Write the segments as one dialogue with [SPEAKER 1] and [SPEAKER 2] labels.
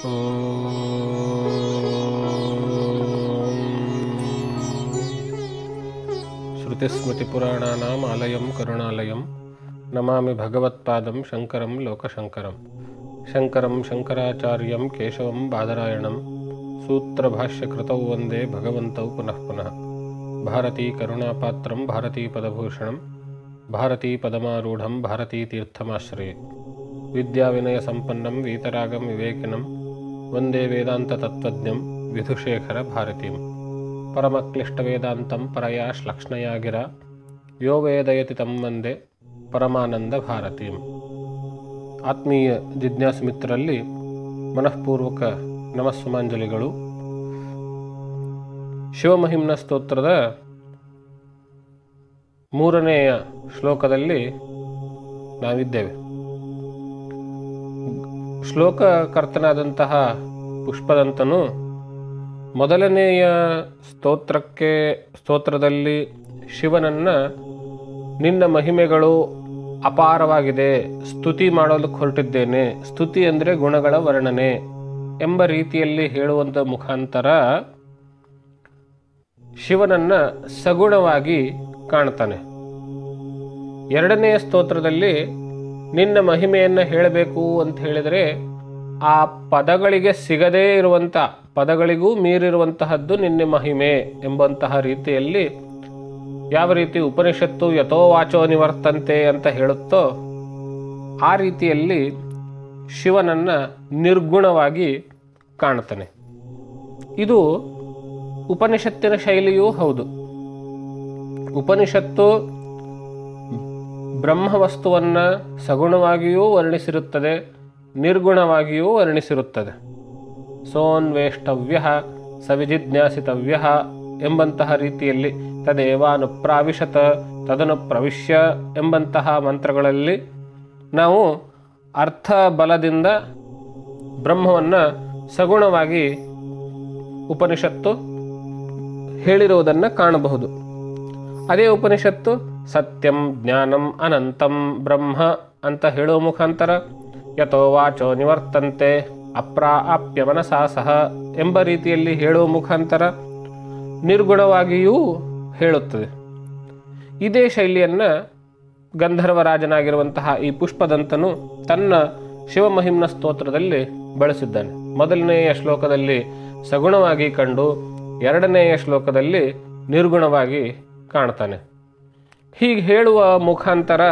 [SPEAKER 1] श्रुतिस्मृतिपुराणानाम् आलयं करुणालयं नमामि भगवत्पादं शङ्करं लोकशङ्करं शङ्करं शङ्कराचार्यं केशवं बादरायणं सूत्रभाष्यकृतौ वन्दे भगवन्तौ पुनः पुनः भारतीकरुणापात्रं भारतीपदभूषणं भारतीपदमारूढं भारतीतीर्थमाश्रये विद्याविनयसम्पन्नं वीतरागं विवेकिनं वन्दे वेदान्ततत्त्वज्ञं विधुशेखरभारतीम् ಪರಮಕ್ಲಿಷ್ಟವೇದಾಂತಂ ಪರಯಾ ಶ್ಲಕ್ಷ್ಣಯಾ ಗಿರ ಯೋ ವೇದಯತಿ ತಂ ವಂದೇ ಪರಮಾನಂದ ಭಾರತೀಂ ಆತ್ಮೀಯ ಜಿಜ್ಞಾಸು ಮಿತ್ರರಲ್ಲಿ ಮನಃಪೂರ್ವಕ ನಮಸ್ಸುಮಾಂಜಲಿಗಳು ಶಿವಮಹಿಮ್ನ ಸ್ತೋತ್ರದ ಮೂರನೆಯ ಶ್ಲೋಕದಲ್ಲಿ ನಾವಿದ್ದೇವೆ ಶ್ಲೋಕಕರ್ತನಾದಂತಹ ಪುಷ್ಪದಂತನು ಮೊದಲನೆಯ ಸ್ತೋತ್ರಕ್ಕೆ ಸ್ತೋತ್ರದಲ್ಲಿ ಶಿವನನ್ನು ನಿನ್ನ ಮಹಿಮೆಗಳು ಅಪಾರವಾಗಿದೆ ಸ್ತುತಿ ಮಾಡಲು ಹೊರಟಿದ್ದೇನೆ ಸ್ತುತಿ ಅಂದರೆ ಗುಣಗಳ ವರ್ಣನೆ ಎಂಬ ರೀತಿಯಲ್ಲಿ ಹೇಳುವಂಥ ಮುಖಾಂತರ ಶಿವನನ್ನು ಸಗುಣವಾಗಿ ಕಾಣ್ತಾನೆ ಎರಡನೆಯ ಸ್ತೋತ್ರದಲ್ಲಿ ನಿನ್ನ ಮಹಿಮೆಯನ್ನು ಹೇಳಬೇಕು ಅಂತ ಹೇಳಿದರೆ ಆ ಪದಗಳಿಗೆ ಸಿಗದೇ ಇರುವಂಥ ಪದಗಳಿಗೂ ಮೀರಿರುವಂತಹದ್ದು ನಿನ್ನೆ ಮಹಿಮೆ ಎಂಬಂತಹ ರೀತಿಯಲ್ಲಿ ಯಾವ ರೀತಿ ಉಪನಿಷತ್ತು ಯಥೋ ವಾಚೋ ನಿವರ್ತಂತೆ ಅಂತ ಹೇಳುತ್ತೋ ಆ ರೀತಿಯಲ್ಲಿ ಶಿವನನ್ನು ನಿರ್ಗುಣವಾಗಿ ಕಾಣ್ತಾನೆ ಇದು ಉಪನಿಷತ್ತಿನ ಶೈಲಿಯೂ ಹೌದು ಉಪನಿಷತ್ತು ಬ್ರಹ್ಮವಸ್ತುವನ್ನು ಸಗುಣವಾಗಿಯೂ ವರ್ಣಿಸಿರುತ್ತದೆ ನಿರ್ಗುಣವಾಗಿಯೂ ವರ್ಣಿಸಿರುತ್ತದೆ ಸೋನ್ವೇಷ್ಟವ್ಯ ಸವಿಜಿಜ್ಞಾಸಿತವ್ಯ ಎಂಬಂತಹ ರೀತಿಯಲ್ಲಿ ತದೇವಾನುಪ್ರಾವಿಶತ ತದನು ಪ್ರವಿಶ್ಯ ಎಂಬಂತಹ ಮಂತ್ರಗಳಲ್ಲಿ ನಾವು ಅರ್ಥ ಬಲದಿಂದ ಬ್ರಹ್ಮವನ್ನು ಸಗುಣವಾಗಿ ಉಪನಿಷತ್ತು ಹೇಳಿರುವುದನ್ನು ಕಾಣಬಹುದು ಅದೇ ಉಪನಿಷತ್ತು ಸತ್ಯಂ ಜ್ಞಾನಂ ಅನಂತಂ ಬ್ರಹ್ಮ ಅಂತ ಹೇಳುವ ಮುಖಾಂತರ ಯಥೋ ವಾಚೋ ನಿವರ್ತಂತೆ ಅಪ್ರಾಪ್ಯ ಮನಸಾ ಸಹ ಎಂಬ ರೀತಿಯಲ್ಲಿ ಹೇಳುವ ಮುಖಾಂತರ ನಿರ್ಗುಣವಾಗಿಯೂ ಹೇಳುತ್ತದೆ ಇದೇ ಶೈಲಿಯನ್ನು ಗಂಧರ್ವರಾಜನಾಗಿರುವಂತಹ ಈ ಪುಷ್ಪದಂತನು ತನ್ನ ಶಿವಮಹಿಮ್ನ ಸ್ತೋತ್ರದಲ್ಲಿ ಬಳಸಿದ್ದಾನೆ ಮೊದಲನೆಯ ಶ್ಲೋಕದಲ್ಲಿ ಸಗುಣವಾಗಿ ಕಂಡು ಎರಡನೆಯ ಶ್ಲೋಕದಲ್ಲಿ ನಿರ್ಗುಣವಾಗಿ ಕಾಣ್ತಾನೆ ಹೀಗೆ ಹೇಳುವ ಮುಖಾಂತರ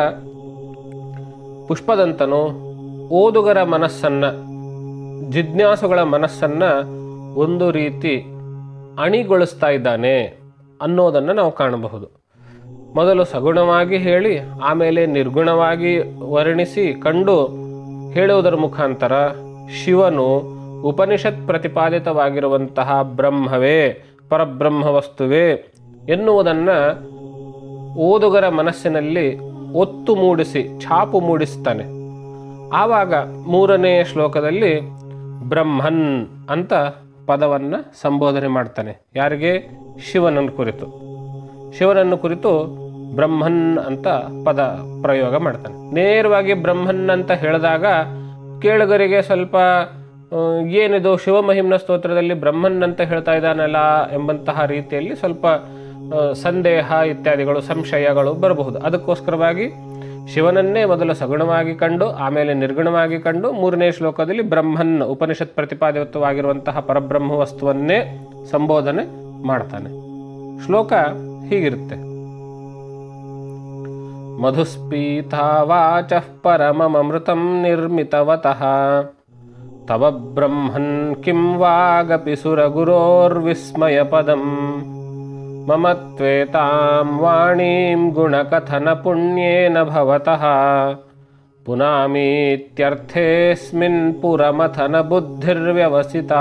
[SPEAKER 1] ಪುಷ್ಪದಂತನು ಓದುಗರ ಮನಸ್ಸನ್ನು ಜಿಜ್ಞಾಸುಗಳ ಮನಸ್ಸನ್ನು ಒಂದು ರೀತಿ ಅಣಿಗೊಳಿಸ್ತಾ ಇದ್ದಾನೆ ಅನ್ನೋದನ್ನು ನಾವು ಕಾಣಬಹುದು ಮೊದಲು ಸಗುಣವಾಗಿ ಹೇಳಿ ಆಮೇಲೆ ನಿರ್ಗುಣವಾಗಿ ವರ್ಣಿಸಿ ಕಂಡು ಹೇಳುವುದರ ಮುಖಾಂತರ ಶಿವನು ಉಪನಿಷತ್ ಪ್ರತಿಪಾದಿತವಾಗಿರುವಂತಹ ಬ್ರಹ್ಮವೇ ಪರಬ್ರಹ್ಮ ವಸ್ತುವೇ ಎನ್ನುವುದನ್ನು ಓದುಗರ ಮನಸ್ಸಿನಲ್ಲಿ ಒತ್ತು ಮೂಡಿಸಿ ಛಾಪು ಮೂಡಿಸ್ತಾನೆ ಆವಾಗ ಮೂರನೆಯ ಶ್ಲೋಕದಲ್ಲಿ ಬ್ರಹ್ಮನ್ ಅಂತ ಪದವನ್ನು ಸಂಬೋಧನೆ ಮಾಡ್ತಾನೆ ಯಾರಿಗೆ ಶಿವನನ್ನು ಕುರಿತು ಶಿವನನ್ನು ಕುರಿತು ಬ್ರಹ್ಮನ್ ಅಂತ ಪದ ಪ್ರಯೋಗ ಮಾಡ್ತಾನೆ ನೇರವಾಗಿ ಬ್ರಹ್ಮನ್ ಅಂತ ಹೇಳಿದಾಗ ಕೇಳುಗರಿಗೆ ಸ್ವಲ್ಪ ಏನಿದು ಶಿವಮಹಿಮ್ನ ಸ್ತೋತ್ರದಲ್ಲಿ ಬ್ರಹ್ಮನ್ ಅಂತ ಹೇಳ್ತಾ ಇದ್ದಾನಲ್ಲ ಎಂಬಂತಹ ರೀತಿಯಲ್ಲಿ ಸ್ವಲ್ಪ ಸಂದೇಹ ಇತ್ಯಾದಿಗಳು ಸಂಶಯಗಳು ಬರಬಹುದು ಅದಕ್ಕೋಸ್ಕರವಾಗಿ ಶಿವನನ್ನೇ ಮೊದಲು ಸಗುಣವಾಗಿ ಕಂಡು ಆಮೇಲೆ ನಿರ್ಗುಣವಾಗಿ ಕಂಡು ಮೂರನೇ ಶ್ಲೋಕದಲ್ಲಿ ಬ್ರಹ್ಮನ್ ಉಪನಿಷತ್ ಪ್ರತಿಪಾದಿತವಾಗಿರುವಂತಹ ಪರಬ್ರಹ್ಮ ವಸ್ತುವನ್ನೇ ಸಂಬೋಧನೆ ಮಾಡ್ತಾನೆ ಶ್ಲೋಕ ಹೀಗಿರುತ್ತೆ ಮಧುಸ್ಪೀತಾ ವಾಚ ಪರಮಮೃತಂ ನಿರ್ಮಿತವತಃ ತವ ಬ್ರಹ್ಮನ್ ಕಿಂ ವಾಗಪಿ ಸುರಗುರೋರ್ವಿಸ್ಮಯ ಪದಂ ಮಮ ತ್ವೇತಾಂ ವಾಣೀಂ ಗುಣಕಥನ ಪುಣ್ಯೇನ ಭವತಃ ಪುನಾಮೀತ್ಯರ್ಥೇಸ್ಮಿನ್ ಪುರಮಥನ ಬುದ್ಧಿರ್ವ್ಯವಸಿತ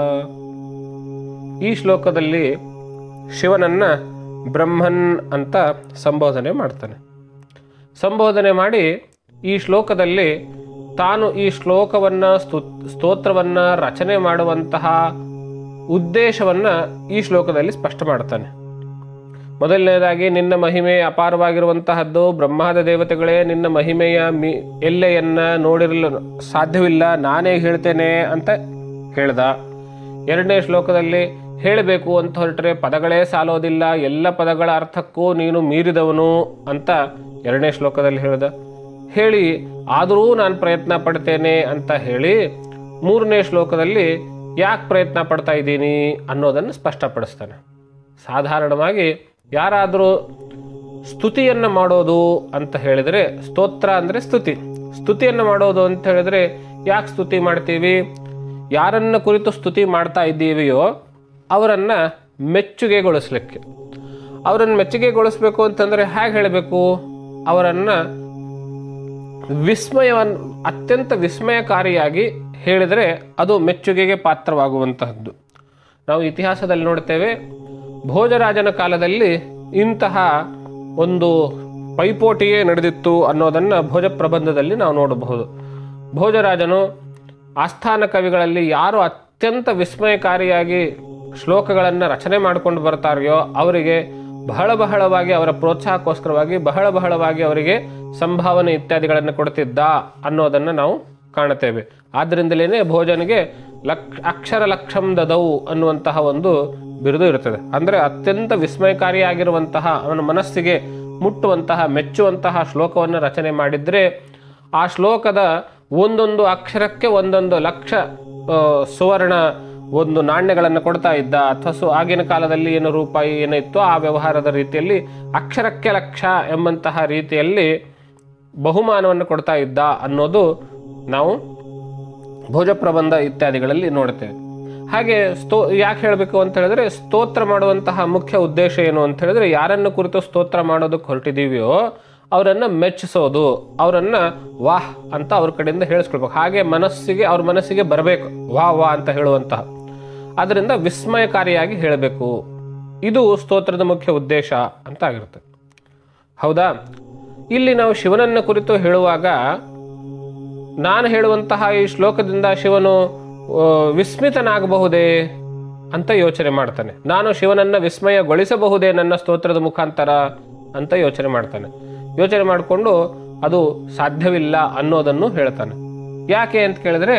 [SPEAKER 1] ಈ ಶ್ಲೋಕದಲ್ಲಿ ಶಿವನನ್ನ ಬ್ರಹ್ಮನ್ ಅಂತ ಸಂಬೋಧನೆ ಮಾಡ್ತಾನೆ ಸಂಬೋಧನೆ ಮಾಡಿ ಈ ಶ್ಲೋಕದಲ್ಲಿ ತಾನು ಈ ಶ್ಲೋಕವನ್ನು ಸ್ತೋ ಸ್ತೋತ್ರವನ್ನು ರಚನೆ ಮಾಡುವಂತಹ ಉದ್ದೇಶವನ್ನು ಈ ಶ್ಲೋಕದಲ್ಲಿ ಸ್ಪಷ್ಟ ಮಾಡ್ತಾನೆ ಮೊದಲನೇದಾಗಿ ನಿನ್ನ ಮಹಿಮೆ ಅಪಾರವಾಗಿರುವಂತಹದ್ದು ಬ್ರಹ್ಮಾದ ದೇವತೆಗಳೇ ನಿನ್ನ ಮಹಿಮೆಯ ಮಿ ಎಲ್ಲೆಯನ್ನ ನೋಡಿರಲು ಸಾಧ್ಯವಿಲ್ಲ ನಾನೇ ಹೇಳ್ತೇನೆ ಅಂತ ಹೇಳ್ದ ಎರಡನೇ ಶ್ಲೋಕದಲ್ಲಿ ಹೇಳಬೇಕು ಅಂತ ಹೊರಟ್ರೆ ಪದಗಳೇ ಸಾಲೋದಿಲ್ಲ ಎಲ್ಲ ಪದಗಳ ಅರ್ಥಕ್ಕೂ ನೀನು ಮೀರಿದವನು ಅಂತ ಎರಡನೇ ಶ್ಲೋಕದಲ್ಲಿ ಹೇಳ್ದ ಹೇಳಿ ಆದರೂ ನಾನು ಪ್ರಯತ್ನ ಪಡ್ತೇನೆ ಅಂತ ಹೇಳಿ ಮೂರನೇ ಶ್ಲೋಕದಲ್ಲಿ ಯಾಕೆ ಪ್ರಯತ್ನ ಪಡ್ತಾ ಇದ್ದೀನಿ ಅನ್ನೋದನ್ನು ಸ್ಪಷ್ಟಪಡಿಸ್ತಾನೆ ಸಾಧಾರಣವಾಗಿ ಯಾರಾದರೂ ಸ್ತುತಿಯನ್ನು ಮಾಡೋದು ಅಂತ ಹೇಳಿದರೆ ಸ್ತೋತ್ರ ಅಂದರೆ ಸ್ತುತಿ ಸ್ತುತಿಯನ್ನು ಮಾಡೋದು ಅಂತ ಹೇಳಿದ್ರೆ ಯಾಕೆ ಸ್ತುತಿ ಮಾಡ್ತೀವಿ ಯಾರನ್ನ ಕುರಿತು ಸ್ತುತಿ ಮಾಡ್ತಾ ಇದ್ದೀವಿಯೋ ಅವರನ್ನು ಮೆಚ್ಚುಗೆಗೊಳಿಸ್ಲಿಕ್ಕೆ ಅವರನ್ನು ಮೆಚ್ಚುಗೆಗೊಳಿಸ್ಬೇಕು ಅಂತಂದರೆ ಹೇಗೆ ಹೇಳಬೇಕು ಅವರನ್ನು ವಿಸ್ಮಯವನ್ನು ಅತ್ಯಂತ ವಿಸ್ಮಯಕಾರಿಯಾಗಿ ಹೇಳಿದರೆ ಅದು ಮೆಚ್ಚುಗೆಗೆ ಪಾತ್ರವಾಗುವಂತಹದ್ದು ನಾವು ಇತಿಹಾಸದಲ್ಲಿ ನೋಡ್ತೇವೆ ಭೋಜರಾಜನ ಕಾಲದಲ್ಲಿ ಇಂತಹ ಒಂದು ಪೈಪೋಟಿಯೇ ನಡೆದಿತ್ತು ಅನ್ನೋದನ್ನು ಭೋಜ ಪ್ರಬಂಧದಲ್ಲಿ ನಾವು ನೋಡಬಹುದು ಭೋಜರಾಜನು ಆಸ್ಥಾನ ಕವಿಗಳಲ್ಲಿ ಯಾರು ಅತ್ಯಂತ ವಿಸ್ಮಯಕಾರಿಯಾಗಿ ಶ್ಲೋಕಗಳನ್ನು ರಚನೆ ಮಾಡಿಕೊಂಡು ಬರ್ತಾರೆಯೋ ಅವರಿಗೆ ಬಹಳ ಬಹಳವಾಗಿ ಅವರ ಪ್ರೋತ್ಸಾಹಕ್ಕೋಸ್ಕರವಾಗಿ ಬಹಳ ಬಹಳವಾಗಿ ಅವರಿಗೆ ಸಂಭಾವನೆ ಇತ್ಯಾದಿಗಳನ್ನು ಕೊಡ್ತಿದ್ದ ಅನ್ನೋದನ್ನು ನಾವು ಕಾಣುತ್ತೇವೆ ಆದ್ದರಿಂದಲೇ ಭೋಜನಿಗೆ ಲಕ್ಷ ಅಕ್ಷರ ಲಕ್ಷಂ ದದವು ಅನ್ನುವಂತಹ ಒಂದು ಬಿರುದು ಇರುತ್ತದೆ ಅಂದರೆ ಅತ್ಯಂತ ವಿಸ್ಮಯಕಾರಿಯಾಗಿರುವಂತಹ ಅವನ ಮನಸ್ಸಿಗೆ ಮುಟ್ಟುವಂತಹ ಮೆಚ್ಚುವಂತಹ ಶ್ಲೋಕವನ್ನು ರಚನೆ ಮಾಡಿದರೆ ಆ ಶ್ಲೋಕದ ಒಂದೊಂದು ಅಕ್ಷರಕ್ಕೆ ಒಂದೊಂದು ಲಕ್ಷ ಆ, ಸುವರ್ಣ ಒಂದು ನಾಣ್ಯಗಳನ್ನು ಕೊಡ್ತಾ ಇದ್ದ ಅಥವಾ ಸು ಆಗಿನ ಕಾಲದಲ್ಲಿ ಏನು ರೂಪಾಯಿ ಏನೋ ಇತ್ತು ಆ ವ್ಯವಹಾರದ ರೀತಿಯಲ್ಲಿ ಅಕ್ಷರಕ್ಕೆ ಲಕ್ಷ ಎಂಬಂತಹ ರೀತಿಯಲ್ಲಿ ಬಹುಮಾನವನ್ನು ಕೊಡ್ತಾ ಇದ್ದ ಅನ್ನೋದು ನಾವು ಭೋಜಪ್ರಬಂಧ ಇತ್ಯಾದಿಗಳಲ್ಲಿ ನೋಡ್ತೇವೆ ಹಾಗೆ ಸ್ತೋ ಯಾಕೆ ಹೇಳಬೇಕು ಅಂತ ಹೇಳಿದ್ರೆ ಸ್ತೋತ್ರ ಮಾಡುವಂತಹ ಮುಖ್ಯ ಉದ್ದೇಶ ಏನು ಅಂತ ಹೇಳಿದ್ರೆ ಯಾರನ್ನು ಕುರಿತು ಸ್ತೋತ್ರ ಮಾಡೋದಕ್ಕೆ ಹೊರಟಿದ್ದೀವಿಯೋ ಅವರನ್ನು ಮೆಚ್ಚಿಸೋದು ಅವರನ್ನು ವಾಹ್ ಅಂತ ಅವ್ರ ಕಡೆಯಿಂದ ಹೇಳಿಸ್ಕೊಳ್ಬೇಕು ಹಾಗೆ ಮನಸ್ಸಿಗೆ ಅವ್ರ ಮನಸ್ಸಿಗೆ ಬರಬೇಕು ವಾ ವಾ ಅಂತ ಹೇಳುವಂತಹ ಅದರಿಂದ ವಿಸ್ಮಯಕಾರಿಯಾಗಿ ಹೇಳಬೇಕು ಇದು ಸ್ತೋತ್ರದ ಮುಖ್ಯ ಉದ್ದೇಶ ಅಂತ ಆಗಿರುತ್ತೆ ಹೌದಾ ಇಲ್ಲಿ ನಾವು ಶಿವನನ್ನ ಕುರಿತು ಹೇಳುವಾಗ ನಾನು ಹೇಳುವಂತಹ ಈ ಶ್ಲೋಕದಿಂದ ಶಿವನು ಆ, ವಿಸ್ಮಿತನಾಗಬಹುದೇ ಅಂತ ಯೋಚನೆ ಮಾಡ್ತಾನೆ ನಾನು ಶಿವನನ್ನ ವಿಸ್ಮಯಗೊಳಿಸಬಹುದೇ ನನ್ನ ಸ್ತೋತ್ರದ ಮುಖಾಂತರ ಅಂತ ಯೋಚನೆ ಮಾಡ್ತಾನೆ ಯೋಚನೆ ಮಾಡಿಕೊಂಡು ಅದು ಸಾಧ್ಯವಿಲ್ಲ ಅನ್ನೋದನ್ನು ಹೇಳ್ತಾನೆ ಯಾಕೆ ಅಂತ ಕೇಳಿದ್ರೆ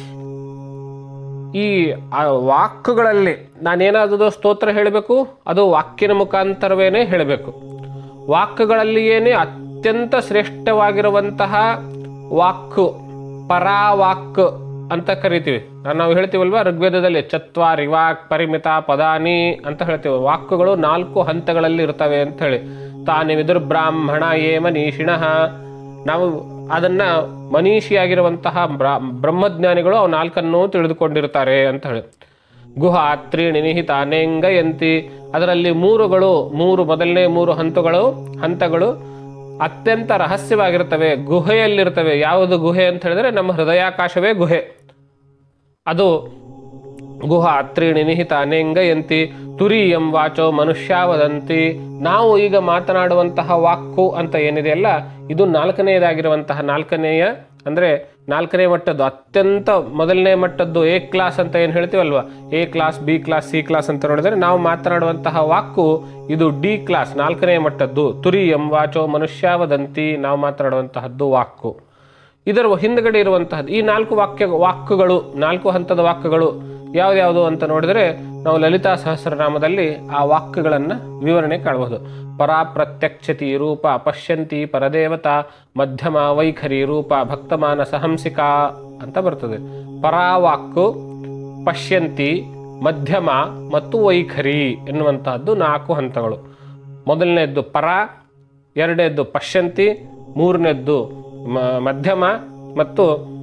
[SPEAKER 1] ಈ ಆ ವಾಕ್ಗಳಲ್ಲಿ ನಾನೇನಾದರೂ ಸ್ತೋತ್ರ ಹೇಳಬೇಕು ಅದು ವಾಕ್ಯನ ಮುಖಾಂತರವೇನೆ ಹೇಳಬೇಕು ವಾಕ್ಯಗಳಲ್ಲಿಯೇನೆ ಅತ್ಯಂತ ಶ್ರೇಷ್ಠವಾಗಿರುವಂತಹ ವಾಕ್ಕು ಪರಾವಾಕ್ ಅಂತ ಕರಿತೀವಿ ನಾನು ನಾವು ಹೇಳ್ತೀವಲ್ವಾ ಋಗ್ವೇದದಲ್ಲಿ ಚತ್ವಾರಿ ವಾಕ್ ಪರಿಮಿತ ಪದಾನಿ ಅಂತ ಹೇಳ್ತೀವಿ ವಾಕ್ಯಗಳು ನಾಲ್ಕು ಹಂತಗಳಲ್ಲಿ ಇರ್ತವೆ ಅಂತ ಹೇಳಿ ತಾನಿ ವಿದುರ್ ಬ್ರಾಹ್ಮಣ ಏ ಮನೀಷಿಣಃ ನಾವು ಅದನ್ನ ಮನೀಷಿಯಾಗಿರುವಂತಹ ಬ್ರಾ- ಬ್ರಹ್ಮಜ್ಞಾನಿಗಳು ಅವು ನಾಲ್ಕನ್ನು ತಿಳಿದುಕೊಂಡಿರ್ತಾರೆ ಅಂತ ಹೇಳಿ ಗುಹ ತ್ರೀಣಿ ನಿಹಿತ ಅನೇಂಗಯಂತಿ ಅದರಲ್ಲಿ ಮೂರುಗಳು ಮೂರು ಮೊದಲನೇ ಮೂರು ಹಂತಗಳು ಹಂತಗಳು ಅತ್ಯಂತ ರಹಸ್ಯವಾಗಿರ್ತವೆ ಗುಹೆಯಲ್ಲಿರ್ತವೆ ಯಾವುದು ಗುಹೆ ಅಂತ ಹೇಳಿದ್ರೆ ನಮ್ಮ ಹೃದಯಾಕಾಶವೇ ಗುಹೆ ಅದು ಗುಹ ತ್ರೀಣಿ ನಿಹಿತ ಅನೇಂಗಯಂತಿ ತುರಿಯಂ ವಾಚೋ ಮನುಷ್ಯ ವದಂತಿ ನಾವು ಈಗ ಮಾತನಾಡುವಂತಹ ವಾಕ್ಕು ಅಂತ ಏನಿದೆಯಲ್ಲ ಇದು ನಾಲ್ಕನೆಯದಾಗಿರುವಂತಹ ನಾಲ್ಕನೆಯ ಅಂದರೆ ನಾಲ್ಕನೇ ಮಟ್ಟದ್ದು ಅತ್ಯಂತ ಮೊದಲನೇ ಮಟ್ಟದ್ದು ಎ ಕ್ಲಾಸ್ ಅಂತ ಏನು ಹೇಳ್ತೀವಲ್ವ A class B class C class ಅಂತ ನೋಡಿದ್ರೆ ನಾವು ಮಾತನಾಡುವಂತಹ ವಾಕ್ಕು ಇದು ಡಿ ಕ್ಲಾಸ್ ನಾಲ್ಕನೇ ಮಟ್ಟದ್ದು ತುರಿಯಂ ವಾಚೋ ಮನುಷ್ಯ ವದಂತಿ ನಾವು ಮಾತನಾಡುವಂತಹದ್ದು ವಾಕ್ಕು ಇದರ ಹಿಂದ್ಗಡೆ ಇರುವಂತಹದ್ದು ಈ ನಾಲ್ಕು ವಾಕ್ಯ ವಾಕ್ಯಗಳು ನಾಲ್ಕು ಹಂತದ ವಾಕ್ಯಗಳು ಯಾವ್ದ್ಯಾವುದು ಅಂತ ನೋಡಿದರೆ ನಾವು ಲಲಿತಾ ಸಹಸ್ರನಾಮದಲ್ಲಿ ಆ ವಾಕ್ಯಗಳನ್ನು ವಿವರಣೆ ಕಾಣಬಹುದು ಪರಾ ಪ್ರತ್ಯಕ್ಷತಿ ರೂಪ ಪಶ್ಯಂತಿ ಪರದೇವತಾ ಮಧ್ಯಮ ವೈಖರಿ ರೂಪ ಭಕ್ತಮಾನ ಸಹಂಸಿಕಾ ಅಂತ ಬರ್ತದೆ ಪರಾವಾಕ್ಕು ಪಶ್ಯಂತಿ ಮಧ್ಯಮ ಮತ್ತು ವೈಖರಿ ಎನ್ನುವಂತಹದ್ದು ನಾಲ್ಕು ಹಂತಗಳು ಮೊದಲನೇದ್ದು ಪರ ಎರಡನೇದ್ದು ಪಶ್ಯಂತಿ ಮೂರನೇದ್ದು ಮ- ಮಧ್ಯಮ ಮತ್ತು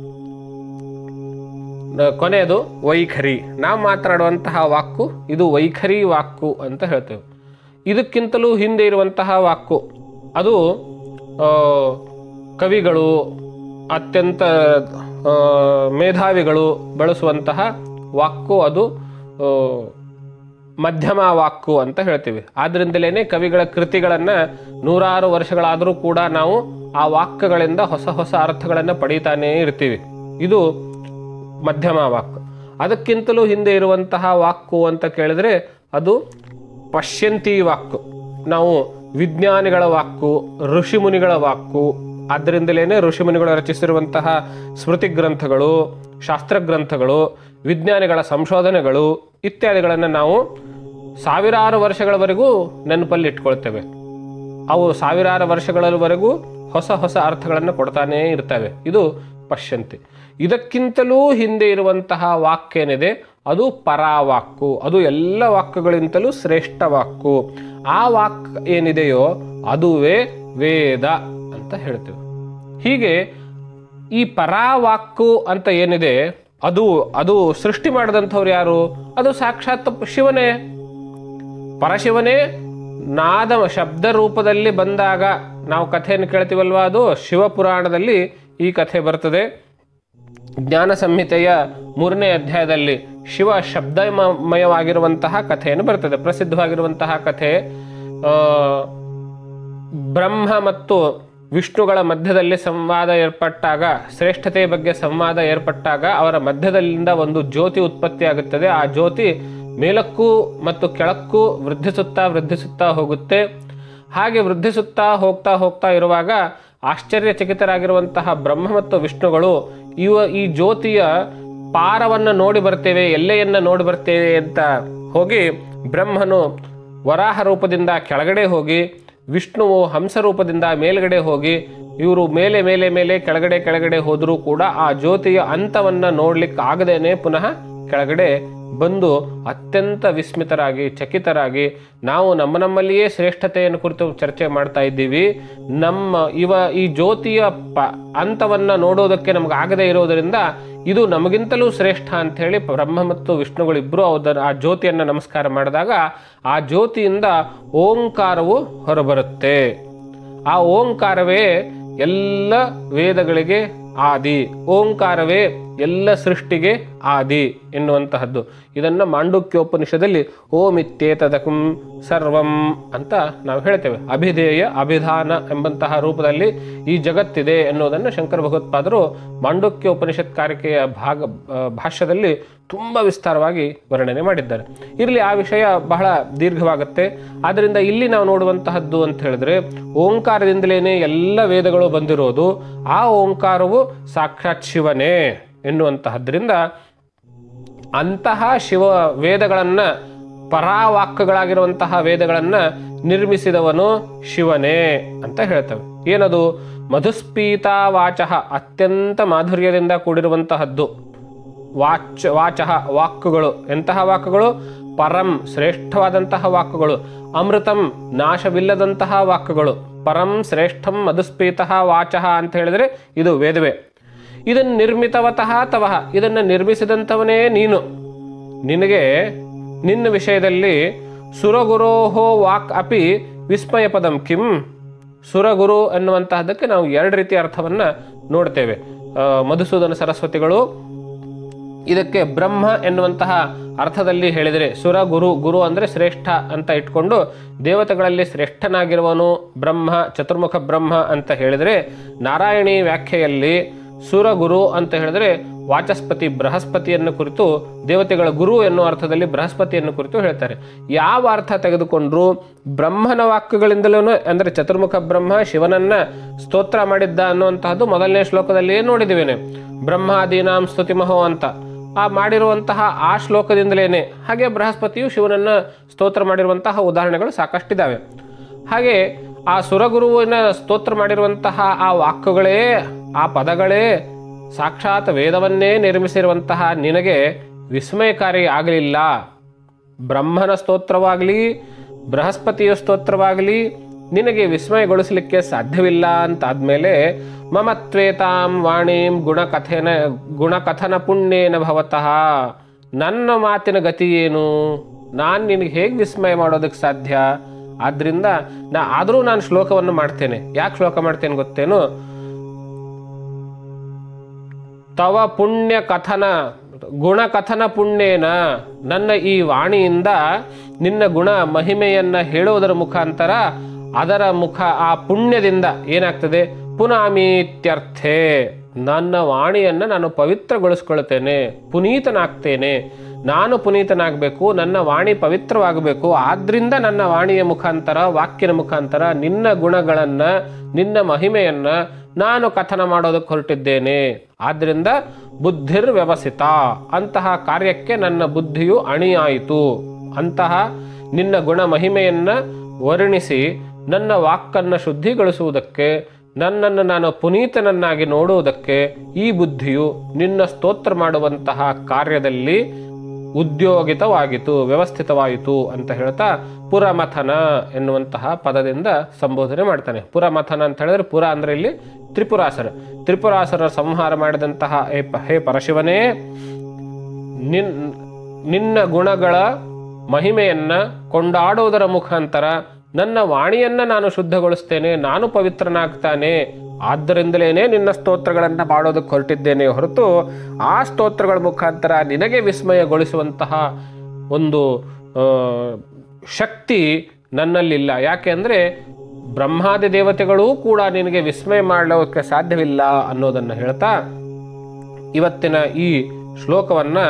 [SPEAKER 1] ನ- ಕೊನೆಯದು ವೈಖರಿ ನಾವು ಮಾತನಾಡುವಂತಹ ವಾಕ್ಕು ಇದು ವೈಖರಿ ವಾಕ್ಕು ಅಂತ ಹೇಳ್ತೇವೆ ಇದಕ್ಕಿಂತಲೂ ಹಿಂದೆ ಇರುವಂತಹ ವಾಕ್ಕು ಅದು ಆ, ಕವಿಗಳು ಅತ್ಯಂತ ಆ, ಮೇಧಾವಿಗಳು ಬಳಸುವಂತಹ ವಾಕ್ಕು ಅದು ಆ, ಮಧ್ಯಮ ವಾಕ್ಕು ಅಂತ ಹೇಳ್ತೀವಿ ಆದ್ರಿಂದಲೇ ಕವಿಗಳ ಕೃತಿಗಳನ್ನು ನೂರಾರು ವರ್ಷಗಳಾದರೂ ಕೂಡ ನಾವು ಆ ವಾಕ್ಯಗಳಿಂದ ಹೊಸ ಹೊಸ ಅರ್ಥಗಳನ್ನು ಪಡೀತಾನೇ ಇರ್ತೀವಿ ಇದು ಮಧ್ಯಮ ವಾಕ್ ಅದಕ್ಕಿಂತಲೂ ಹಿಂದೆ ಇರುವಂತಹ ವಾಕ್ಕು ಅಂತ ಕೇಳಿದ್ರೆ ಅದು ಪಶ್ಯಂತಿ ವಾಕ್ಕು ನಾವು ವಿಜ್ಞಾನಿಗಳ ವಾಕ್ಕು ಋಷಿಮುನಿಗಳ ವಾಕ್ಕು ಆದ್ದರಿಂದಲೇ ಋಷಿಮುನಿಗಳು ರಚಿಸಿರುವಂತಹ ಸ್ಮೃತಿ ಗ್ರಂಥಗಳು ಶಾಸ್ತ್ರಗ್ರಂಥಗಳು ವಿಜ್ಞಾನಿಗಳ ಸಂಶೋಧನೆಗಳು ಇತ್ಯಾದಿಗಳನ್ನು ನಾವು ಸಾವಿರಾರು ವರ್ಷಗಳವರೆಗೂ ನೆನಪಲ್ಲಿ ಇಟ್ಕೊಳ್ತೇವೆ ಅವು ಸಾವಿರಾರು ವರ್ಷಗಳವರೆಗೂ ಹೊಸ ಹೊಸ ಅರ್ಥಗಳನ್ನು ಕೊಡ್ತಾನೇ ಇರ್ತವೆ ಇದು ಪಶ್ಯಂತಿ ಇದಕ್ಕಿಂತಲೂ ಹಿಂದೆ ಇರುವಂತಹ ವಾಕ್ಯೇನಿದೆ ಅದು ಪರಾವಾಕ್ಕು ಅದು ಎಲ್ಲ ವಾಕ್ಯಗಳಿಂತಲೂ ಶ್ರೇಷ್ಠ ವಾಕ್ಕು ಆ ವಾಕ್ ಏನಿದೆಯೋ ಅದುವೇ ವೇದ ಅಂತ ಹೇಳ್ತೇವೆ ಹೀಗೆ ಈ ಪರಾವಾಕ್ಕು ಅಂತ ಏನಿದೆ ಅದು ಅದು ಸೃಷ್ಟಿ ಮಾಡಿದಂಥವ್ರು ಯಾರು ಅದು ಸಾಕ್ಷಾತ್ ಶಿವನೇ ಪರಶಿವನೇ ನಾದ ಶಬ್ದ ರೂಪದಲ್ಲಿ ಬಂದಾಗ ನಾವು ಕಥೆಯನ್ನು ಕೇಳ್ತೀವಲ್ವಾ ಅದು ಶಿವಪುರಾಣದಲ್ಲಿ ಈ ಕಥೆ ಬರ್ತದೆ ಜ್ಞಾನ ಸಂಹಿತೆಯ ಮೂರನೇ ಅಧ್ಯಾಯದಲ್ಲಿ ಶಿವ ಶಬ್ದಮಯವಾಗಿರುವಂತಹ ಕಥೆಯನ್ನು ಬರ್ತದೆ ಪ್ರಸಿದ್ಧವಾಗಿರುವಂತಹ ಕಥೆ ಆ, ಬ್ರಹ್ಮ ಮತ್ತು ವಿಷ್ಣುಗಳ ಮಧ್ಯದಲ್ಲಿ ಸಂವಾದ ಏರ್ಪಟ್ಟಾಗ ಶ್ರೇಷ್ಠತೆಯ ಬಗ್ಗೆ ಸಂವಾದ ಏರ್ಪಟ್ಟಾಗ ಅವರ ಮಧ್ಯದಲ್ಲಿಂದ ಒಂದು ಜ್ಯೋತಿ ಉತ್ಪತ್ತಿಯಾಗುತ್ತದೆ ಆ ಜ್ಯೋತಿ ಮೇಲಕ್ಕೂ ಮತ್ತು ಕೆಳಕ್ಕೂ ವೃದ್ಧಿಸುತ್ತಾ ವೃದ್ಧಿಸುತ್ತಾ ಹೋಗುತ್ತೆ ಹಾಗೆ ವೃದ್ಧಿಸುತ್ತಾ ಹೋಗ್ತಾ ಹೋಗ್ತಾ ಇರುವಾಗ ಆಶ್ಚರ್ಯಚಕಿತರಾಗಿರುವಂತಹ ಬ್ರಹ್ಮ ಮತ್ತು ವಿಷ್ಣುಗಳು ಇವ ಈ ಜ್ಯೋತಿಯ ಪಾರವನ್ನು ನೋಡಿ ಬರ್ತೇವೆ ಎಲ್ಲೆಯನ್ನು ನೋಡಿ ಬರ್ತೇವೆ ಅಂತ ಹೋಗಿ ಬ್ರಹ್ಮನು ವರಾಹ ರೂಪದಿಂದ ಕೆಳಗಡೆ ಹೋಗಿ ವಿಷ್ಣುವು ಹಂಸ ರೂಪದಿಂದ ಮೇಲ್ಗಡೆ ಹೋಗಿ ಇವರು ಮೇಲೆ ಮೇಲೆ ಮೇಲೆ ಕೆಳಗಡೆ ಕೆಳಗಡೆ ಹೋದರೂ ಕೂಡ ಆ ಜ್ಯೋತಿಯ ಅಂತವನ್ನು ನೋಡ್ಲಿಕ್ಕೆ ಆಗದೇನೆ ಪುನಃ ಕೆಳಗಡೆ ಬಂದು ಅತ್ಯಂತ ವಿಸ್ಮಿತರಾಗಿ ಚಕಿತರಾಗಿ ನಾವು ನಮ್ಮ ನಮ್ಮಲ್ಲಿಯೇ ಶ್ರೇಷ್ಠತೆಯನ್ನು ಕುರಿತು ಚರ್ಚೆ ಮಾಡ್ತಾ ಇದ್ದೀವಿ ನಮ್ಮ ಇವ ಈ ಜ್ಯೋತಿಯ ಪ ಅಂತವನ್ನು ನೋಡೋದಕ್ಕೆ ನಮ್ಗೆ ಆಗದೇ ಇರೋದರಿಂದ ಇದು ನಮಗಿಂತಲೂ ಶ್ರೇಷ್ಠ ಅಂಥೇಳಿ ಬ್ರಹ್ಮ ಮತ್ತು ವಿಷ್ಣುಗಳಿಬ್ಬರು ಅದರ ಆ ಜ್ಯೋತಿಯನ್ನು ನಮಸ್ಕಾರ ಮಾಡಿದಾಗ ಆ ಜ್ಯೋತಿಯಿಂದ ಓಂಕಾರವು ಹೊರಬರುತ್ತೆ ಆ ಓಂಕಾರವೇ ಎಲ್ಲ ವೇದಗಳಿಗೆ ಆದಿ ಓಂಕಾರವೇ ಎಲ್ಲ ಸೃಷ್ಟಿಗೆ ಆದಿ ಎನ್ನುವಂತಹದ್ದು ಇದನ್ನು ಮಾಂಡುಕ್ಯೋಪನಿಷದಲ್ಲಿ ಓಂ ಇತ್ಯೇತದಕಂ ಸರ್ವಂ ಅಂತ ನಾವು ಹೇಳ್ತೇವೆ ಅಭಿಧೇಯ ಅಭಿಧಾನ ಎಂಬಂತಹ ರೂಪದಲ್ಲಿ ಈ ಜಗತ್ತಿದೆ ಎನ್ನುವುದನ್ನು ಶಂಕರ ಭಗವತ್ಪಾದರು ಮಾಂಡುಕ್ಯೋಪನಿಷತ್ ಕಾರಿಕೆಯ ಭಾಗ ಆ, ಭಾಷ್ಯದಲ್ಲಿ ತುಂಬ ವಿಸ್ತಾರವಾಗಿ ವರ್ಣನೆ ಮಾಡಿದ್ದಾರೆ ಇರಲಿ ಆ ವಿಷಯ ಬಹಳ ದೀರ್ಘವಾಗುತ್ತೆ ಆದ್ದರಿಂದ ಇಲ್ಲಿ ನಾವು ನೋಡುವಂತಹದ್ದು ಅಂತ ಹೇಳಿದ್ರೆ ಓಂಕಾರದಿಂದಲೇ ಎಲ್ಲ ವೇದಗಳು ಬಂದಿರೋದು ಆ ಓಂಕಾರವು ಸಾಕ್ಷಾತ್ ಶಿವನೇ ಎನ್ನುವಂತಹದ್ರಿಂದ ಅಂತಹ ಶಿವ ವೇದಗಳನ್ನು ಪರಾವಾಕ್ಯಗಳಾಗಿರುವಂತಹ ವೇದಗಳನ್ನು ನಿರ್ಮಿಸಿದವನು ಶಿವನೇ ಅಂತ ಹೇಳ್ತವೆ ಏನದು ಮಧುಸ್ಪೀತ ವಾಚ ಅತ್ಯಂತ ಮಾಧುರ್ಯದಿಂದ ಕೂಡಿರುವಂತಹದ್ದು ವಾಚ್ ವಾಚ ವಾಕ್ಕುಗಳು ಎಂತಹ ವಾಕ್ಕುಗಳು ಪರಂ ಶ್ರೇಷ್ಠವಾದಂತಹ ವಾಕ್ಕುಗಳು ಅಮೃತಂ ನಾಶವಿಲ್ಲದಂತಹ ವಾಕ್ಕುಗಳು ಪರಂ ಶ್ರೇಷ್ಠಂ ಮಧುಸ್ಪೀತ ವಾಚ ಅಂತ ಹೇಳಿದ್ರೆ ಇದು ವೇದವೇ ಇದನ್ನು ನಿರ್ಮಿತವತಃ ತವಹ ಇದನ್ನು ನಿರ್ಮಿಸಿದಂಥವನೇ ನೀನು ನಿನಗೆ ನಿನ್ನ ವಿಷಯದಲ್ಲಿ ಸುರಗುರೋಹೋ ವಾಕ್ ಅಪಿ ವಿಸ್ಮಯ ಪದಂ ಕಿಂ ಸುರಗುರು ಎನ್ನುವಂತಹದಕ್ಕೆ ನಾವು ಎರಡು ರೀತಿಯ ಅರ್ಥವನ್ನು ನೋಡ್ತೇವೆ ಆ, ಮಧುಸೂದನ ಸರಸ್ವತಿಗಳು ಇದಕ್ಕೆ ಬ್ರಹ್ಮ ಎನ್ನುವಂತಹ ಅರ್ಥದಲ್ಲಿ ಹೇಳಿದರೆ ಸುರ ಗುರು ಗುರು ಅಂದರೆ ಶ್ರೇಷ್ಠ ಅಂತ ಇಟ್ಕೊಂಡು ದೇವತೆಗಳಲ್ಲಿ ಶ್ರೇಷ್ಠನಾಗಿರುವನು ಬ್ರಹ್ಮ ಚತುರ್ಮುಖ ಬ್ರಹ್ಮ ಅಂತ ಹೇಳಿದರೆ ನಾರಾಯಣಿ ವ್ಯಾಖ್ಯೆಯಲ್ಲಿ ಸುರ ಗುರು ಅಂತ ಹೇಳಿದರೆ ವಾಚಸ್ಪತಿ ಬೃಹಸ್ಪತಿಯನ್ನು ಕುರಿತು ದೇವತೆಗಳ ಗುರು ಎನ್ನುವ ಅರ್ಥದಲ್ಲಿ ಬೃಹಸ್ಪತಿಯನ್ನು ಕುರಿತು ಹೇಳ್ತಾರೆ ಯಾವ ಅರ್ಥ ತೆಗೆದುಕೊಂಡ್ರು ಬ್ರಹ್ಮನ ವಾಕ್ಯಗಳಿಂದಲೂ ಅಂದರೆ ಚತುರ್ಮುಖ ಬ್ರಹ್ಮ ಶಿವನನ್ನ ಸ್ತೋತ್ರ ಮಾಡಿದ್ದ ಅನ್ನುವಂತಹದ್ದು ಮೊದಲನೇ ಶ್ಲೋಕದಲ್ಲಿಯೇ ನೋಡಿದಿವೇನೆ ಬ್ರಹ್ಮಾದೀನಾಂ ಸ್ತುತಿಮಹೋ ಅಂತ ಆ ಮಾಡಿರುವಂತಹ ಆ ಶ್ಲೋಕದಿಂದಲೇನೆ ಹಾಗೆ ಬೃಹಸ್ಪತಿಯು ಶಿವನನ್ನ ಸ್ತೋತ್ರ ಮಾಡಿರುವಂತಹ ಉದಾಹರಣೆಗಳು ಸಾಕಷ್ಟಿದ್ದಾವೆ ಹಾಗೆ ಆ ಸುರಗುರುವಿನ ಸ್ತೋತ್ರ ಮಾಡಿರುವಂತಹ ಆ ವಾಕ್ಯಗಳೇ ಆ ಪದಗಳೇ ಸಾಕ್ಷಾತ್ ವೇದವನ್ನೇ ನಿರ್ಮಿಸಿರುವಂತಹ ನಿನಗೆ ವಿಸ್ಮಯಕಾರಿ ಆಗಲಿಲ್ಲ ಬ್ರಹ್ಮನ ಸ್ತೋತ್ರವಾಗಲಿ ಬೃಹಸ್ಪತಿಯ ಸ್ತೋತ್ರವಾಗಲಿ ನಿನಗೆ ವಿಸ್ಮಯಗೊಳಿಸಲಿಕ್ಕೆ ಸಾಧ್ಯವಿಲ್ಲ ಅಂತಾದ್ಮೇಲೆ ಮಮತ್ವೇತಾಂ ವಾಣೀಂ ಗುಣಕಥನ ಗುಣಕಥನ ಪುಣ್ಯೇನ ಭವತಃ ನನ್ನ ಮಾತಿನ ಗತಿ ಏನು ನಾನು ನಿನಗೆ ಹೇಗೆ ವಿಸ್ಮಯ ಮಾಡೋದಕ್ಕೆ ಸಾಧ್ಯ ಆದ್ರಿಂದ ನಾ ಆದರೂ ನಾನು ಶ್ಲೋಕವನ್ನು ಮಾಡ್ತೇನೆ ಯಾಕೆ ಶ್ಲೋಕ ಮಾಡ್ತೇನೆ ಗೊತ್ತೇನು ತವ ಪುಣ್ಯ ಕಥನ ಗುಣಕಥನ ಪುಣ್ಯೇನ ನನ್ನ ಈ ವಾಣಿಯಿಂದ ನಿನ್ನ ಗುಣ ಮಹಿಮೆಯನ್ನ ಹೇಳುವುದರ ಮುಖಾಂತರ ಅದರ ಮುಖ ಆ ಪುಣ್ಯದಿಂದ ಏನಾಗ್ತದೆ ಪುನಾಮೀತ್ಯರ್ಥೆ ನನ್ನ ವಾಣಿಯನ್ನು ನಾನು ಪವಿತ್ರಗೊಳಿಸ್ಕೊಳ್ತೇನೆ ಪುನೀತನಾಗ್ತೇನೆ ನಾನು ಪುನೀತನಾಗಬೇಕು ನನ್ನ ವಾಣಿ ಪವಿತ್ರವಾಗಬೇಕು ಆದ್ರಿಂದ ನನ್ನ ವಾಣಿಯ ಮುಖಾಂತರ ವಾಕ್ಯನ ಮುಖಾಂತರ ನಿನ್ನ ಗುಣಗಳನ್ನು ನಿನ್ನ ಮಹಿಮೆಯನ್ನು ನಾನು ಕಥನ ಮಾಡೋದಕ್ಕೆ ಹೊರಟಿದ್ದೇನೆ ಆದ್ದರಿಂದ ಬುದ್ಧಿರ್ ವ್ಯವಸ್ಥಿತ ಅಂತಹ ಕಾರ್ಯಕ್ಕೆ ನನ್ನ ಬುದ್ಧಿಯು ಅಣಿಯಾಯಿತು ಅಂತಹ ನಿನ್ನ ಗುಣ ಮಹಿಮೆಯನ್ನ ವರ್ಣಿಸಿ ನನ್ನ ವಾಕ್ಕನ್ನು ಶುದ್ಧಿಗೊಳಿಸುವುದಕ್ಕೆ ನನ್ನನ್ನು ನಾನು ಪುನೀತನನ್ನಾಗಿ ನೋಡುವುದಕ್ಕೆ ಈ ಬುದ್ಧಿಯು ನಿನ್ನ ಸ್ತೋತ್ರ ಮಾಡುವಂತಹ ಕಾರ್ಯದಲ್ಲಿ ಉದ್ಯೋಗಿತವಾಗಿತು ವ್ಯವಸ್ಥಿತವಾಯಿತು ಅಂತ ಹೇಳ್ತಾ ಪುರಮಥನ ಎನ್ನುವಂತಹ ಪದದಿಂದ ಸಂಬೋಧನೆ ಮಾಡ್ತಾನೆ ಪುರಮಥನ ಅಂತ ಹೇಳಿದ್ರೆ ಪುರ ಅಂದ್ರೆ ಇಲ್ಲಿ ತ್ರಿಪುರಾಸರ ತ್ರಿಪುರಾಸರ ಸಂಹಾರ ಮಾಡಿದಂತಹ ಹೇ ಪ- ಹೇ ಪರಶಿವನೇ ನಿನ್ ನಿನ್ನ ಗುಣಗಳ ಮಹಿಮೆಯನ್ನ ಕೊಂಡಾಡುವುದರ ಮುಖಾಂತರ ನನ್ನ ವಾಣಿಯನ್ನ ನಾನು ಶುದ್ಧಗೊಳಿಸ್ತೇನೆ ನಾನು ಪವಿತ್ರನಾಗ್ತಾನೆ ಆದ್ದರಿಂದಲೇನೆ ನಿನ್ನ ಸ್ತೋತ್ರಗಳನ್ನು ಮಾಡೋದಕ್ಕೆ ಹೊರಟಿದ್ದೇನೆ ಹೊರತು ಆ ಸ್ತೋತ್ರಗಳ ಮುಖಾಂತರ ನಿನಗೆ ವಿಸ್ಮಯಗೊಳಿಸುವಂತಹ ಒಂದು ಆ, ಶಕ್ತಿ ನನ್ನಲ್ಲಿಲ್ಲ ಯಾಕೆ ಅಂದರೆ ಬ್ರಹ್ಮಾದಿ ದೇವತೆಗಳೂ ಕೂಡ ನಿನಗೆ ವಿಸ್ಮಯ ಮಾಡಲಿಕ್ಕೆ ಸಾಧ್ಯವಿಲ್ಲ ಅನ್ನೋದನ್ನು ಹೇಳ್ತಾ ಇವತ್ತಿನ ಈ ಶ್ಲೋಕವನ್ನು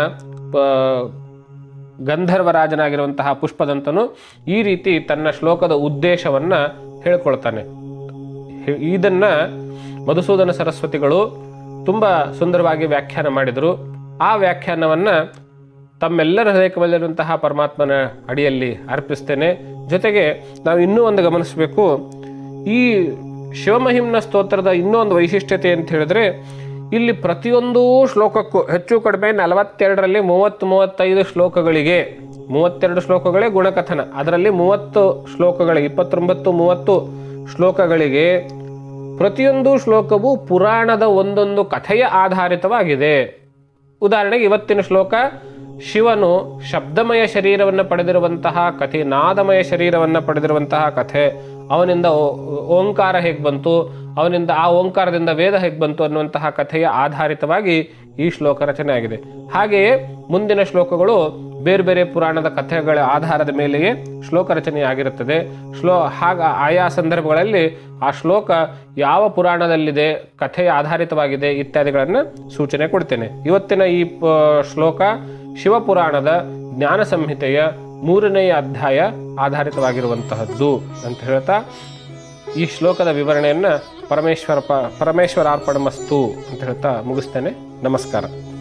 [SPEAKER 1] ಗಂಧರ್ವರಾಜನಾಗಿರುವಂತಹ ಪುಷ್ಪದಂತನು ಈ ರೀತಿ ತನ್ನ ಶ್ಲೋಕದ ಉದ್ದೇಶವನ್ನು ಹೇಳ್ಕೊಳ್ತಾನೆ ಹೆ- ಇದನ್ನ ಮಧುಸೂದನ ಸರಸ್ವತಿಗಳು ತುಂಬ ಸುಂದರವಾಗಿ ವ್ಯಾಖ್ಯಾನ ಮಾಡಿದರು ಆ ವ್ಯಾಖ್ಯಾನವನ್ನು ತಮ್ಮೆಲ್ಲರ ಹೃದಯಕವಲ್ಲಿರುವಂತಹ ಪರಮಾತ್ಮನ ಅಡಿಯಲ್ಲಿ ಅರ್ಪಿಸ್ತೇನೆ ಜೊತೆಗೆ ನಾವು ಇನ್ನೂ ಒಂದು ಗಮನಿಸಬೇಕು ಈ ಶಿವಮಹಿಮ್ನ ಸ್ತೋತ್ರದ ಇನ್ನೂ ಒಂದು ವೈಶಿಷ್ಟ್ಯತೆ ಅಂತ ಹೇಳಿದ್ರೆ ಇಲ್ಲಿ ಪ್ರತಿಯೊಂದು ಶ್ಲೋಕಕ್ಕೂ ಹೆಚ್ಚು ಕಡಿಮೆ ನಲವತ್ತೆರಡರಲ್ಲಿ ಮೂವತ್ತು ಮೂವತ್ತೈದು ಶ್ಲೋಕಗಳಿಗೆ ಮೂವತ್ತೆರಡು ಶ್ಲೋಕಗಳೇ ಗುಣಕಥನ ಅದರಲ್ಲಿ ಮೂವತ್ತು ಶ್ಲೋಕಗಳಿಗೆ ಇಪ್ಪತ್ತೊಂಬತ್ತು ಮೂವತ್ತು ಶ್ಲೋಕಗಳಿಗೆ ಪ್ರತಿಯೊಂದು ಶ್ಲೋಕವು ಪುರಾಣದ ಒಂದೊಂದು ಕಥೆಯ ಆಧಾರಿತವಾಗಿದೆ ಉದಾಹರಣೆಗೆ ಇವತ್ತಿನ ಶ್ಲೋಕ ಶಿವನು ಶಬ್ದಮಯ ಶರೀರವನ್ನು ಪಡೆದಿರುವಂತಹ ಕಥೆ ನಾದಮಯ ಶರೀರವನ್ನು ಪಡೆದಿರುವಂತಹ ಕಥೆ ಅವನಿಂದ ಓ- ಓಂಕಾರ ಹೇಗೆ ಬಂತು ಅವನಿಂದ ಆ ಓಂಕಾರದಿಂದ ವೇದ ಹೇಗೆ ಬಂತು ಅನ್ನುವಂತಹ ಕಥೆಯ ಆಧಾರಿತವಾಗಿ ಈ ಶ್ಲೋಕ ರಚನೆ ಆಗಿದೆ ಹಾಗೆಯೇ ಮುಂದಿನ ಶ್ಲೋಕಗಳು ಬೇರೆ ಬೇರೆ ಪುರಾಣದ ಕಥೆಗಳ ಆಧಾರದ ಮೇಲೆಯೇ ಶ್ಲೋಕ ರಚನೆಯಾಗಿರುತ್ತದೆ ಶ್ಲೋ ಹಾಗ ಆಯಾ ಸಂದರ್ಭಗಳಲ್ಲಿ ಆ ಶ್ಲೋಕ ಯಾವ ಪುರಾಣದಲ್ಲಿದೆ ಕಥೆಯ ಆಧಾರಿತವಾಗಿದೆ ಇತ್ಯಾದಿಗಳನ್ನು ಸೂಚನೆ ಕೊಡ್ತೇನೆ ಇವತ್ತಿನ ಈ ಪ- ಶ್ಲೋಕ ಶಿವಪುರಾಣದ ಜ್ಞಾನ ಸಂಹಿತೆಯ ಮೂರನೆಯ ಅಧ್ಯಾಯ ಆಧಾರಿತವಾಗಿರುವಂತಹದ್ದು ಅಂತ ಹೇಳ್ತಾ ಈ ಶ್ಲೋಕದ ವಿವರಣೆಯನ್ನು ಪರಮೇಶ್ವರ ಪ ಪರಮೇಶ್ವರಾರ್ಪಣ ಮಸ್ತು ಅಂತ ಹೇಳ್ತಾ ಮುಗಿಸ್ತೇನೆ ನಮಸ್ಕಾರ